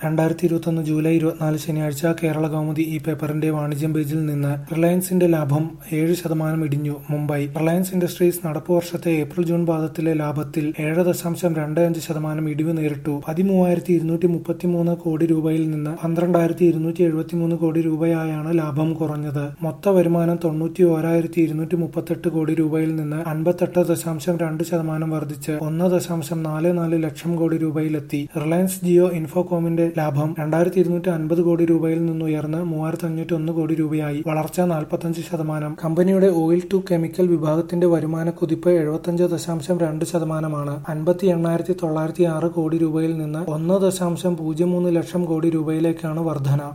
രണ്ടായിരത്തി ഇരുപത്തൊന്ന് ജൂലൈ ഇരുപത്തിനാല് ശനിയാഴ്ച കേരള കൗമുദി ഈ പേപ്പറിന്റെ വാണിജ്യം പേജിൽ നിന്ന് റിലയൻസിന്റെ ലാഭം ഏഴ് ശതമാനം ഇടിഞ്ഞു മുംബൈ റിലയൻസ് ഇൻഡസ്ട്രീസ് നടപ്പ് വർഷത്തെ ഏപ്രിൽ ജൂൺ പാദത്തിലെ ലാഭത്തിൽ ഏഴ് ദശാംശം രണ്ട് അഞ്ച് ശതമാനം ഇടിവ് നേരിട്ടു പതിമൂവായിരത്തി ഇരുന്നൂറ്റി മുപ്പത്തിമൂന്ന് കോടി രൂപയിൽ നിന്ന് പന്ത്രണ്ടായിരത്തി ഇരുന്നൂറ്റി എഴുപത്തിമൂന്ന് കോടി രൂപയായാണ് ലാഭം കുറഞ്ഞത് മൊത്ത വരുമാനം തൊണ്ണൂറ്റി ഓരായിരത്തി ഇരുന്നൂറ്റി മുപ്പത്തെട്ട് കോടി രൂപയിൽ നിന്ന് അൻപത്തെട്ട് ദശാംശം രണ്ട് ശതമാനം വർദ്ധിച്ച് ഒന്ന് ദശാംശം നാല് നാല് ലക്ഷം കോടി രൂപയിലെത്തി റിലയൻസ് ജിയോ ഇൻഫോകോമിന്റെ ലാഭം രണ്ടായിരത്തി ഇരുന്നൂറ്റി അൻപത് കോടി രൂപയിൽ നിന്ന് ഉയർന്ന് മൂവായിരത്തി അഞ്ഞൂറ്റി ഒന്ന് കോടി രൂപയായി വളർച്ച നാൽപ്പത്തഞ്ച് ശതമാനം കമ്പനിയുടെ ഓയിൽ ടു കെമിക്കൽ വിഭാഗത്തിന്റെ വരുമാന കുതിപ്പ് എഴുപത്തഞ്ച് ദശാംശം രണ്ട് ശതമാനമാണ് അൻപത്തി എണ്ണായിരത്തി തൊള്ളായിരത്തി ആറ് കോടി രൂപയിൽ നിന്ന് ഒന്ന് ദശാംശം പൂജ്യം മൂന്ന് ലക്ഷം കോടി രൂപയിലേക്കാണ് വർധന